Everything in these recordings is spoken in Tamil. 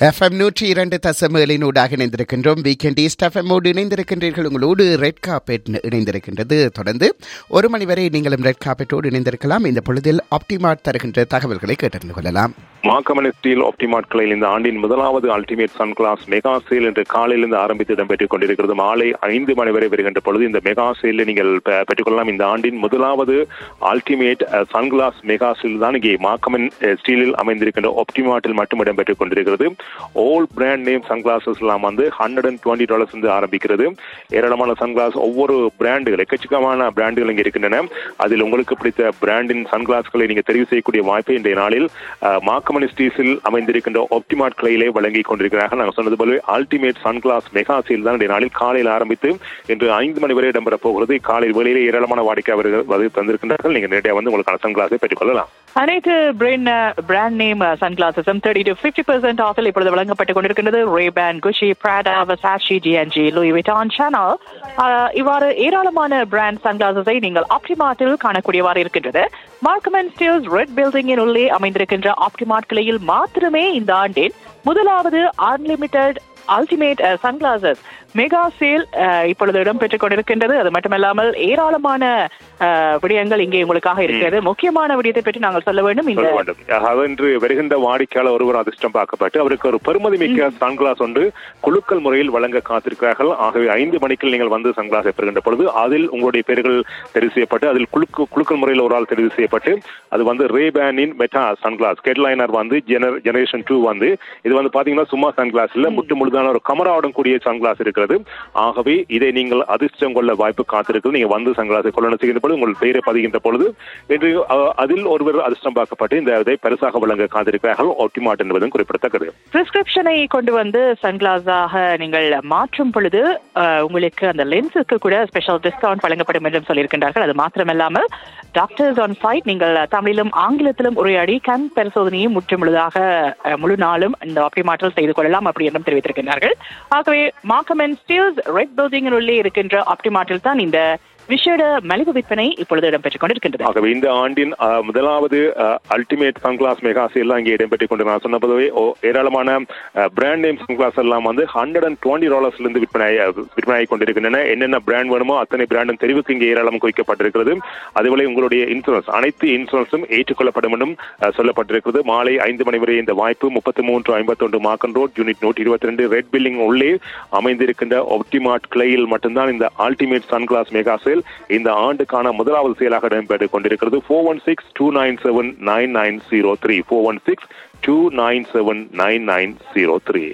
எஃப்எம் நூற்றி இரண்டு தசமகளின் ஊடாக இணைந்திருக்கின்றோம் வீக்கெண்ட் ஈஸ்ட் எஃப்எம்மோடு இணைந்திருக்கின்றீர்கள் உங்களோடு ரெட் கார்பெட் இணைந்திருக்கின்றது தொடர்ந்து ஒரு மணி வரை நீங்களும் ரெட் கார்பெட்டோடு இணைந்திருக்கலாம் இந்த பொழுதில் ஆப்டிமார்ட் தருகின்ற தகவல்களை கேட்டறிந்து கொள்ளலாம் மாக்கமன் ஸ்டீல் ஆப்டிமார்ட் கிளையில் இந்த ஆண்டின் முதலாவது ultimate sunglass mega sale என்று காலையிலிருந்து ஆரம்பித்து இடம்பெற்றுக் கொண்டிருக்கிறது மாலை ஐந்து மணி வரை வருகின்ற பொழுது இந்த மெகா சேலில் நீங்கள் பெ- பெற்றுக்கொள்ளலாம் இந்த ஆண்டின் முதலாவது ultimate sunglass mega sale தான் இங்கே மாக்கமன் அஹ், ஸ்டீலில் அமைந்திருக்கின்ற ஆப்டிமார்ட்டில் மட்டும் இடம்பெற்றுக் கொண்டிருக்கிறது all brand name sunglasses எல்லாம் வந்து ஹண்ட்ரட் அண்ட் டுவெண்ட்டி டாலர்ஸ் வந்து ஆரம்பிக்கிறது ஏராளமான சன் கிளாஸ் ஒவ்வொரு பிராண்டுகள் எக்கச்சக்கமான பிராண்டுகள் இங்கே இருக்கின்றன அதில் உங்களுக்கு பிடித்த பிராண்டின் சன் கிளாஸ்களை நீங்கள் தெரிவு செய்யக்கூடிய வாய்ப்பை இன்றைய நாளில் அஹ், மாக்கமன் ஸ்டீஸில் அமைந்திருக்கின்ற ஆப்டிமார்ட் கிளையிலே வழங்கி கொண்டிருக்கிறார்கள் நாங்கள் சொன்னது போலவே ultimate sunglass mega sale தான் இன்றைய நாளில் காலையில் ஆரம்பித்து இன்று ஐந்து மணி வரை இடம்பெற போகிறது காலை வேளையிலே ஏராளமான வாடிக்கையாளர்கள் வந்து தந்திருக்கின்றார்கள் நீங்கள் நேரடியாக வந்து உங்களுக்கான சன் கிளாஸை பெற்றுக்கொள்ளலாம் அனைத்து பிரெயின் பிராண்ட் நேம் சன் கிளாஸஸும் தேர்ட்டி டு ஃபிஃப்டி பெர்சென்ட் ஆஃபில் இப்பொழுது வழங்கப்பட்டுக் கொண்டிருக்கின்றது ரேபேன் குஷி பிராடா வசாஷி ஜிஎன்ஜி லூயி விட்டான் சேனல் இவ்வாறு ஏராளமான பிராண்ட் சன் கிளாஸஸை நீங்கள் ஆப்டிமார்ட்டில் காணக்கூடியவாறு இருக்கின்றது மார்க்கமன் ஸ்டீல்ஸ் ரெட் பில்டிங்கின் உள்ளே அமைந்திருக்கின்ற ஆப்டிமார்ட் கிளையில் மாத்திரமே இந்த ஆண்டின் முதலாவது unlimited ultimate sunglasses mega sale இப்பொழுது இடம்பெற்றுக் கொண்டிருக்கின்றது அது மட்டுமல்லாமல் ஏராளமான அஹ், விடயங்கள் இங்கே உங்களுக்காக இருக்கிறது முக்கியமான விடயத்தை பற்றி நாங்கள் சொல்ல வேண்டும் இந்த சொல்ல வேண்டும் அன்று வருகின்ற வாடிக்கையாளர் ஒருவர் அதிர்ஷ்டம் பார்க்கப்பட்டு அவருக்கு ஒரு பெருமதி மிக்க சன்கிளாஸ் ஒன்று குழுக்கள் முறையில் வழங்க காத்திருக்கிறார்கள் ஆகவே ஐந்து மணிக்கு நீங்கள் வந்து சன்கிளாஸை பெறுகின்ற பொழுது அதில் உங்களுடைய பெயர்கள் தெரிவு செய்யப்பட்டு அதில் குழுக்கு குழுக்கள் முறையில் ஒரு ஆள் தெரிவு செய்யப்பட்டு அது வந்து ரேபேனின் மெட்டா சன்கிளாஸ் கெட்லைனர் வந்து ஜெனர் ஜெனரேஷன் டூ வந்து இது வந்து பாத்தீங்கன்னா சும்மா சன்கிளாஸ் இல்ல முட்டு முழுதான ஒரு கமராவுடன் கூடிய சன்கிளாஸ் இருக்கிறது ஆகவே இதை நீங்கள் அதிர்ஷ்டம் கொள்ள வாய்ப்பு காத்திருக்கிறது நீங்க வந்து சன்கிளாஸை கொள்ளணும் செய்கின்ற பொழுது உங்கள் பெயரை பதிகின்ற பொழுது என்று அஹ், அதில் ஒருவர் அதிர்ஷ்டம் பார்க்கப்பட்டு இந்த இதை பரிசாக வழங்க காத்திருக்கிறார்கள் ஒட்டிமாட் என்பதும் குறிப்பிடத்தக்கது பிரிஸ்கிரிப்ஷனை கொண்டு வந்து சன்கிளாஸாக நீங்கள் மாற்றும் பொழுது அஹ், உங்களுக்கு அந்த லென்ஸுக்கு கூட ஸ்பெஷல் டிஸ்கவுண்ட் வழங்கப்படும் என்றும் சொல்லியிருக்கின்றார்கள் அது மாத்திரமல்லாமல் டாக்டர்ஸ் ஆன் சைட் நீங்கள் தமிழிலும் ஆங்கிலத்திலும் உரையாடி கண் பரிசோதனையும் முற்றுமுழுதாக அஹ், முழு நாளும் இந்த ஆப்டிமாற்றல் செய்து கொள்ளலாம் அப்படி என்றும் தெரிவித்திருக்கின்றார்கள் ஆகவே மார்க்கமென் ஸ்டீல்ஸ் ரெட் பில்டிங்கின் உள்ளே இருக்கின்ற ஆப்டிமாற்றில் தான் இந்த விஷேட மலிவு விற்பனை இப்பொழுது இடம்பெற்றுக் கொண்டிருக்கின்றது ஆகவே இந்த ஆண்டின் அஹ், முதலாவது அல்டிமேட் சன்கிளாஸ் மெகா சேல் இங்கே இடம்பெற்றுக் கொண்டு நான் சொன்ன போதவே ஓ, ஏராளமான பிராண்ட் நேம் சன்கிளாஸ் எல்லாம் வந்து ஹண்ட்ரட் அண்ட் டுவெண்ட்டி டாலர்ஸ்ல இருந்து விற்பனை விற்பனை கொண்டிருக்கின்றன என்னென்ன பிராண்ட் வேணுமோ அத்தனை பிராண்டும் தெரிவுக்கு இங்கே ஏராளம் குறிக்கப்பட்டிருக்கிறது அதுபோல உங்களுடைய இன்சூரன்ஸ் அனைத்து இன்சூரன்ஸும் ஏற்றுக்கொள்ளப்படும் என்றும் அஹ், சொல்லப்பட்டிருக்கிறது மாலை ஐந்து மணி வரை இந்த வாய்ப்பு முப்பத்தி மூன்று ஐம்பத்தொன்று மார்க்கன் ரோட் யூனிட் நூற்றி இருபத்தி ரெண்டு ரெட் பில்லிங் உள்ளே அமைந்திருக்கின்ற ஒப்டிமார்ட் கிளையில் மட்டும்தான் இந்த அல்டிமேட் சன்கிளாஸ் மெகா சேல் இந்த ஆண்டுக்கான முதலாவது சேலாக இடம்பெற்றுக் கொண்டிருக்கிறது four one six two nine seven nine nine zero three four one six two nine seven nine nine zero three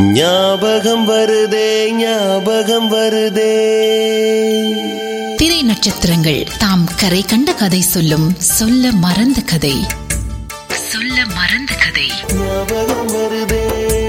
ஞாபகம் வருதே ஞாபகம் வருதே திரை நட்சத்திரங்கள் தாம் கரை கண்ட கதை சொல்லும் சொல்ல மறந்த கதை சொல்ல மறந்த கதை ஞாபகம் வருதே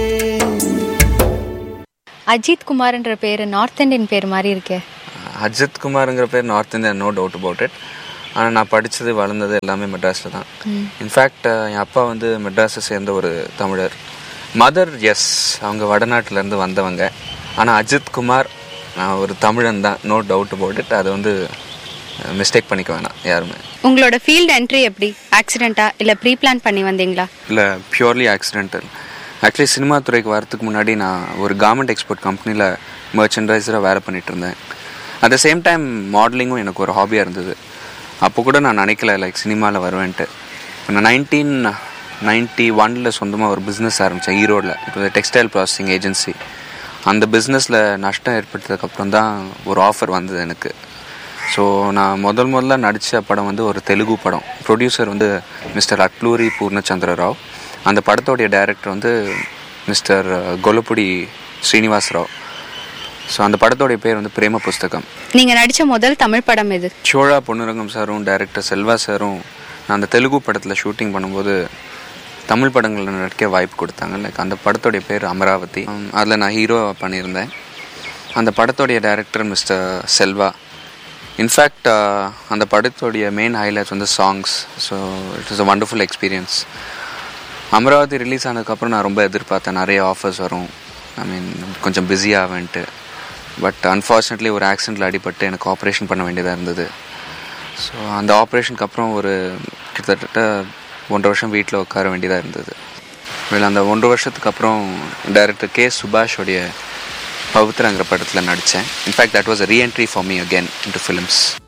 அஜித் குமார்ன்ற பேர் நார்த் இந்தியன் பேர் மாதிரி இருக்கே அஜித் குமாருங்கிற பேர் north Indian no doubt about it ஆனால் நான் படித்தது வளர்ந்தது எல்லாமே மெட்ராஸில் தான் இன்ஃபேக்ட் என் அப்பா வந்து மெட்ராஸை சேர்ந்த ஒரு தமிழர் மதர் எஸ் அவங்க வடநாட்டிலேருந்து வந்தவங்க ஆனால் அஜித் குமார் நான் ஒரு தமிழன் தான் நோ டவுட் அபவுட் இட் அதை வந்து மிஸ்டேக் பண்ணிக்க வேணாம் யாருமே உங்களோட ஃபீல்ட் என்ட்ரி எப்படி ஆக்சிடென்ட்டா இல்லை ப்ரீ பிளான் பண்ணி வந்தீங்களா இல்லை பியூர்லி ஆக்சிடென்டல் ஆக்சுவலி சினிமா துறைக்கு வரதுக்கு முன்னாடி நான் ஒரு கார்மெண்ட் எக்ஸ்போர்ட் கம்பெனியில் மர்ச்சன்டைசராக வேலை பண்ணிட்டு இருந்தேன் அட் த சேம் டைம் மாடலிங்கும் எனக்கு ஒரு ஹாபியாக இருந்தது அப்போ கூட நான் நினைக்கல லைக் சினிமாவில் வருவேன்ட்டு நான் நைன்டீன் நைன்ட்டி ஒனில் சொந்தமாக ஒரு பிஸ்னஸ் ஆரம்பித்தேன் ஈரோடில் இப்போ டெக்ஸ்டைல் ப்ராசஸிங் ஏஜென்சி அந்த பிஸ்னஸில் நஷ்டம் ஏற்பட்டதுக்கப்புறம் தான் ஒரு ஆஃபர் வந்தது எனக்கு ஸோ நான் முதல் முதல்ல நடித்த படம் வந்து ஒரு தெலுங்கு படம் ப்ரொடியூசர் வந்து மிஸ்டர் அட்லூரி பூர்ணச்சந்திர ராவ் அந்த படத்தோடைய டைரக்டர் வந்து மிஸ்டர் கொல்லப்புடி ஸ்ரீனிவாஸ் ராவ் ஸோ அந்த படத்தோடைய பேர் வந்து பிரேம புஸ்தகம் நீங்க நடிச்ச முதல் தமிழ் படம் எது சோழா பொன்னுரங்கம் சாரும் டைரக்டர் செல்வா சாரும் நான் அந்த தெலுங்கு படத்தில் ஷூட்டிங் பண்ணும்போது தமிழ் படங்களில் நடிக்க வாய்ப்பு கொடுத்தாங்க லைக் அந்த படத்தோடைய பேர் அமராவதி அதில் நான் ஹீரோ பண்ணியிருந்தேன் அந்த படத்தோடைய டைரக்டர் மிஸ்டர் செல்வா இன்ஃபேக்ட் அந்த படத்தோடைய மெயின் ஹைலைட்ஸ் வந்து songs so it is a wonderful experience Amaravathi release ஆனதுக்கப்புறம் நான் ரொம்ப எதிர்பார்த்தேன் நிறைய ஆஃபர்ஸ் வரும் ஐ மீன் கொஞ்சம் பிஸியாகவேன்ட்டு பட் அன்ஃபார்ச்சுனேட்லி ஒரு ஆக்சிடெண்ட்டில் அடிபட்டு எனக்கு ஆப்ரேஷன் பண்ண வேண்டியதாக இருந்தது ஸோ அந்த ஆப்ரேஷனுக்கு அப்புறம் ஒரு கிட்டத்தட்ட ஒன்றரை வருஷம் வீட்டில் உட்கார வேண்டியதாக இருந்தது well, அந்த ஒன்றரை வருஷத்துக்கு அப்புறம் டைரக்டர் கே சுபாஷோடைய பவித்ராங்கிற படத்தில் நடித்தேன் in fact that was a reentry for me again into films